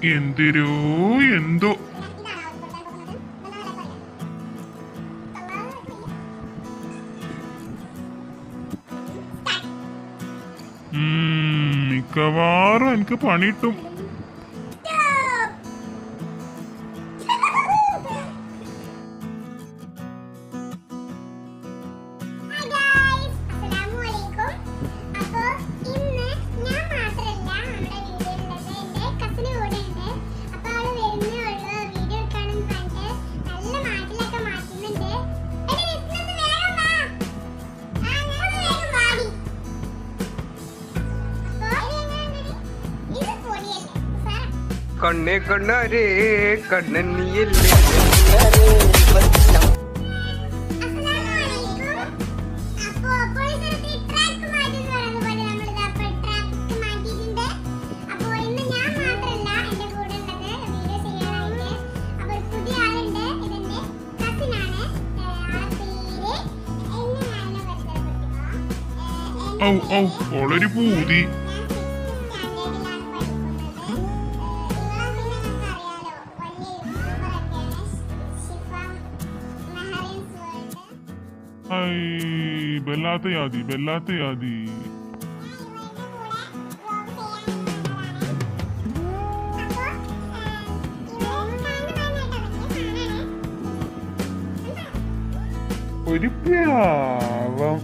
എന്തിരോ എന്തോ ഉം, മിക്കവാറും എനിക്ക് പണിയിട്ടും കണ്ണേ കണ്ണാരേ കണ്ണൻ നീയല്ലേ ഔ ഔ ഓളൊരു പൂതി ഐ ബെല്ലാത്ത യാതി ബെല്ലാത്ത യാതി ഒരു പ്യാവം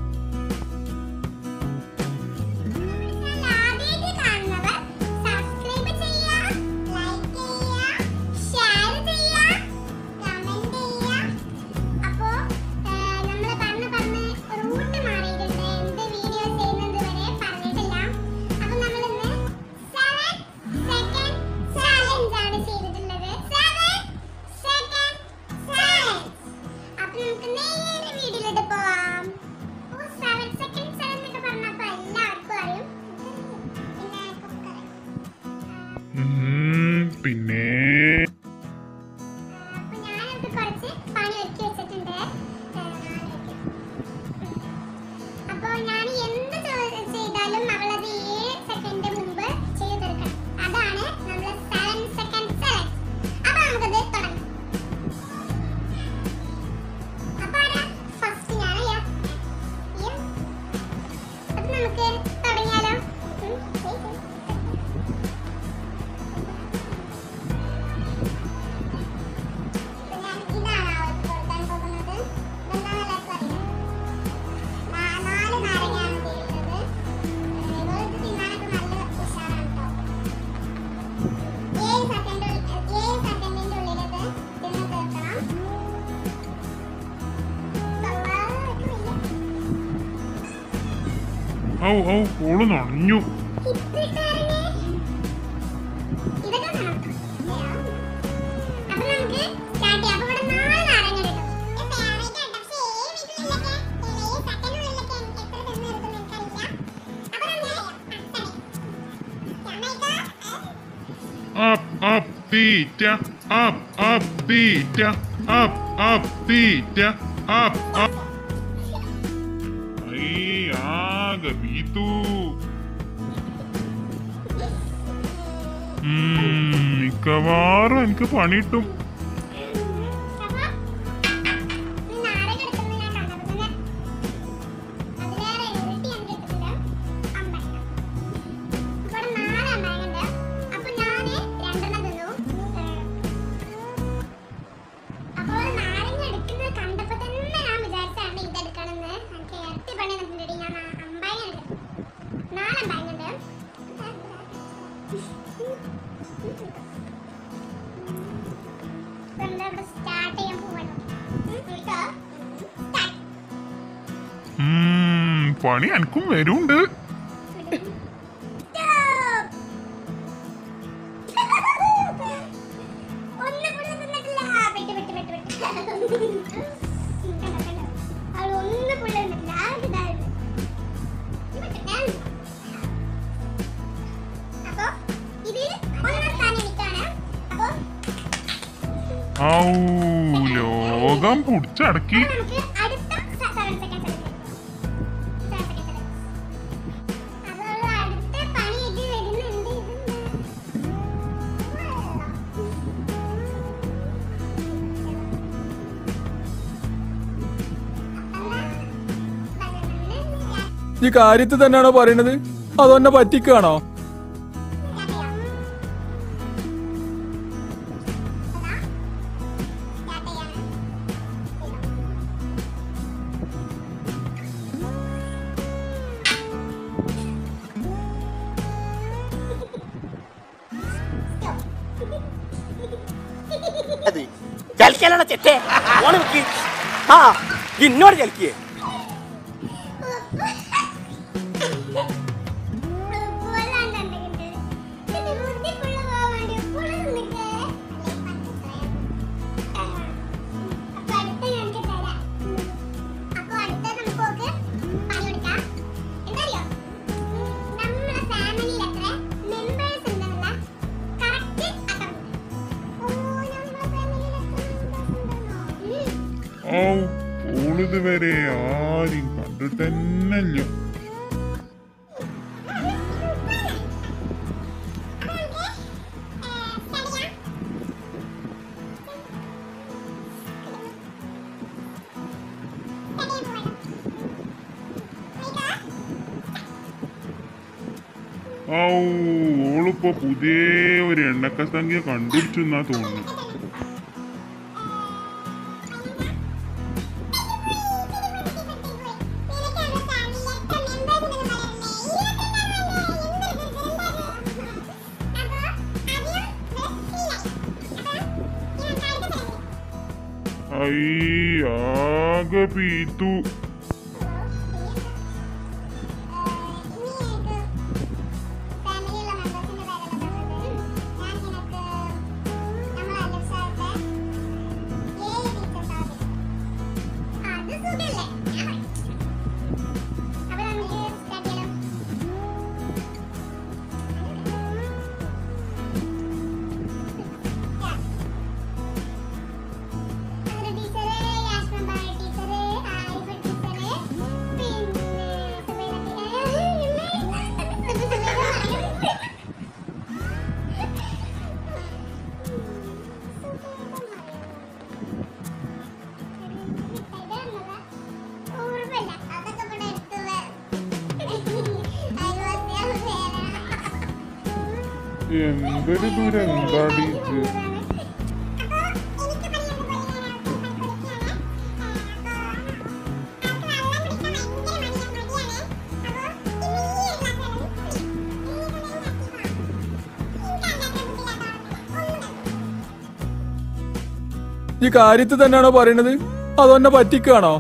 അപ്പൊ നമുക്ക് നേരെ വീട്ടിലോട്ട് പോവാം ഓ സെവൻ സെക്കൻഡ്സ് എന്നൊക്കെ പറഞ്ഞപ്പോ എല്ലാവർക്കും അറിയും പിന്നെ ആർക്കൊക്കെ അറിയാം ഉം, പിന്നെ അപ്പൊ ഞാനത് കുറച്ച് പണി ഒരുക്കി വെച്ചിട്ടുണ്ട് അപ്പൊ ഞാൻ എന്ത് ചോ- ചെയ്താലും അവളത് ഏഴ് സെക്കൻഡ് മുമ്പ് ചെയ്തു തീർക്കണം അതാണ് നമ്മൾ സെവൻ സെക്കൻഡ് സെവൻ അപ്പൊ നമുക്കത് തുടങ്ങാം അപ്പൊ ആരാ ഫസ്റ്റ് ഞാനയ്യാ അപ്പൊ നമുക്ക് തുടങ്ങിയാലോ ഉം, ശരി, ശരി. ഞാൻ ഇതാണ് അവൾക്ക് കൊടുക്കാൻ പോകുന്നത് ഇതെന്താണെന്ന് എല്ലാവർക്കും അറിയാം നാ- നാല് നാരങ്ങയാണ് ഉപയോഗിക്കുന്നത് ഇവൾക്ക് തിന്നാനൊക്കെ നല്ല ഉഷാറാണ് കേട്ടോ ഏഴ് സെക്കൻഡ് ഏഴ് സെക്കൻഡിന്റെ ഉള്ളിൽ ഇത് തിന്ന് തീർക്കണം തൊള്ളായിരത്തി വലിയ ഔ ഔ ഓള് നനഞ്ഞു ചിത്രക്കാരനെ ഇതൊക്കെ കാണാം. അപ്പൊ നമുക്ക് start ചെയ്യാം. അപ്പൊ ഇവിടെ നാല് നാരങ്ങ ഇടും. up up തീറ്റ up up തീറ്റ up up തീറ്റ up up ഐ ആകെ വീത്തു ഉം, മിക്കവാറും എനിക്ക് പണിയിട്ടും അപ്പോൾ നാരങ്ങ എടുക്കുന്നത് കണ്ടപ്പോ തന്നെ ഞാൻ വിചാരിച്ചാണ് ഇതെടുക്കണമെന്ന് എനിക്ക് ഇരട്ടി പണി തന്നിട്ടുണ്ട് ഞാൻ അമ്പായ നാലമ്പായുണ്ട് സ്റ്റാർട്ട് ചെയ്യാൻ പോവാണ് ഉം, പണി എനിക്കും വരുണ്ട് ഒന്ന് പുള്ളി തിന്നിട്ടില്ല ആ, പെട്ട് പെട്ട് പെട്ട് പെട്ട് കണ്ടോ, കണ്ടോ. അവൾ ഒന്ന് പുള്ളി തിന്നിട്ടില്ല ആ ഇതായിരുന്നു അപ്പൊ ഇത് ഒന്നാം സ്ഥാനം എനിക്കാണ് അപ്പൊ ഔ ലോകം പുടിച്ചടക്കി അപ്പൊ നമുക്ക് അടുത്ത സെവൻ സെക്കൻഡ് അപ്പോൾ അടുത്ത പണി ഇത് വരുന്നുണ്ട് ഇതെന്താ ഈ കാര്യത്തിൽ തന്നെയാണോ പറയണത് അതോ എന്നെ പറ്റിക്കാണോ അത് ചലിക്കലാണ് ചെറ്റേ ഓണ് വെക്ക് ആ ഇന്നോട് ചലിക്കേ ഔ ഓളിതുവരെ ആരും കണ്ടിട്ടെന്നല്ല ഔ ഓളിപ്പോ പുതിയ ഒരു എണ്ണക്ക സംഖ്യ കണ്ടുപിടിച്ചെന്നാ തോന്നുന്നു ഐ ആകെ പീത്തു എന്തൊരു ദുരന്താടി ഇത് ഈ കാര്യത്തിൽ തന്നെയാണോ പറയണത് അതോ എന്നെ പറ്റിക്കാണോ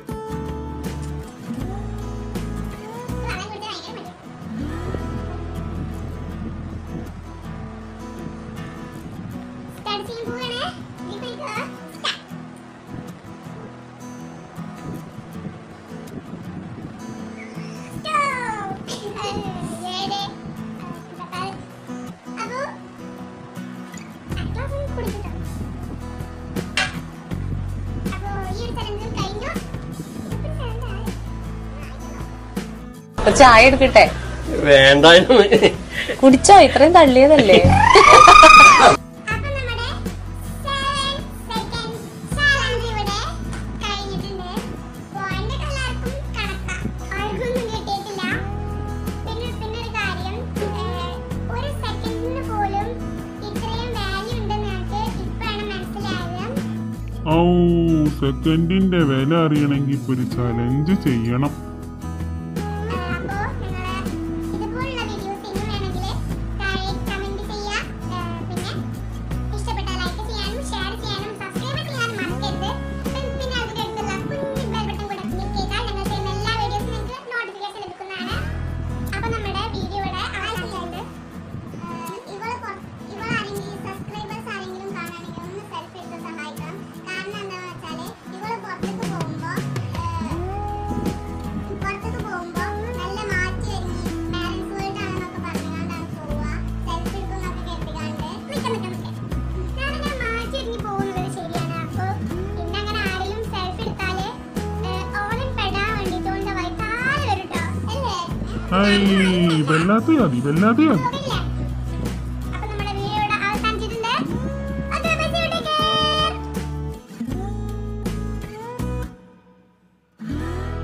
ഒരു ചായ എടുക്കട്ടെ വേണ്ട കുടിച്ചോ ഇത്രയും തള്ളിയതല്ലേ അപ്പൊ നമ്മുടെ seven second challenge ഇവിടെ കഴിഞ്ഞിട്ടുണ്ട്. Point ഒക്കെ എല്ലാവർക്കും കണക്കാ. ആർക്കൊന്നും കിട്ടിയിട്ടില്ല. പിന്നെ പിന്നെ ഒരു കാര്യം ഏഹ്, ഒരു സെക്കൻഡിന് പോലും ഇത്രയും വാല്യൂ ഉണ്ടെന്ന് ഞങ്ങൾക്ക് ഇപ്പോഴാണ് മനസ്സിലായത് ഔ സെക്കൻഡിന്റെ വില അറിയണമെങ്കിൽ ഇപ്പൊ ഒരു ചലഞ്ച് ചെയ്യണം അപ്പോ നിങ്ങള് ഇതുപോലുള്ള വീഡിയോസ് ഇനി വേണമെങ്കിൽ താഴെ കമന്റ് ചെയ്യാം ഏഹ് പിന്നെ ഇഷ്ടപ്പെട്ട ലൈക്ക് ചെയ്യാനും ഷെയർ ചെയ്യാനും സബ്സ്ക്രൈബ് ചെയ്യാനും മറക്കരുത് പിന്നെ പിന്നെ അതിന്റെ അടുത്തുള്ള കുഞ്ഞു ബെൽ ബട്ടൺ കൂടെ ക്ലിക്ക് ചെയ്താൽ ഞങ്ങൾ ചെയ്യുന്ന എല്ലാ വീഡിയോസും നിങ്ങൾക്ക് നോട്ടിഫിക്കേഷൻ ലഭിക്കുന്നതാണ് അപ്പൊ നമ്മുടെ വീഡിയോയുടെ അവസാനമായിട്ട് ഇവള് പുറ- ഇവളാരെങ്കിലും സബ്സ്ക്രൈബേഴ്സ് ആരെങ്കിലും കാണുകയാണെങ്കിൽ ഒന്ന് സെൽഫി എടുത്ത് സഹായിക്കണം കാരണം എന്താണെന്ന് വെച്ചാല് ഇവള് പുറത്തേക്ക് പോകുമ്പോ ഏഹ്, പുറത്തേക്ക് പോകുമ്പോ നല്ല മാറ്റി ഒരുങ്ങി പാരന്റ്സ് വീട്ടാണെന്നൊക്കെ പറഞ്ഞുകൊണ്ടാണ് പോവുക സെൽഫി എടുക്കുന്നൊക്കെ കരുതികാണ്ട് നിക്ക നിക്ക നിക്ക കാരണം ഞാൻ മാറ്റി ഒരുങ്ങി പോകുന്നത് ശരിയാണ് അപ്പൊ പിന്നെ അങ്ങനെ ആരെങ്കിലും സെൽഫി എടുത്താല് ഓണം പെടാൻ വേണ്ടിട്ട് കൊണ്ട് വൈകാതെ വരും ട്ടോ അല്ലേ ഐ വല്ലാത്ത മതി വല്ലാത്ത മതി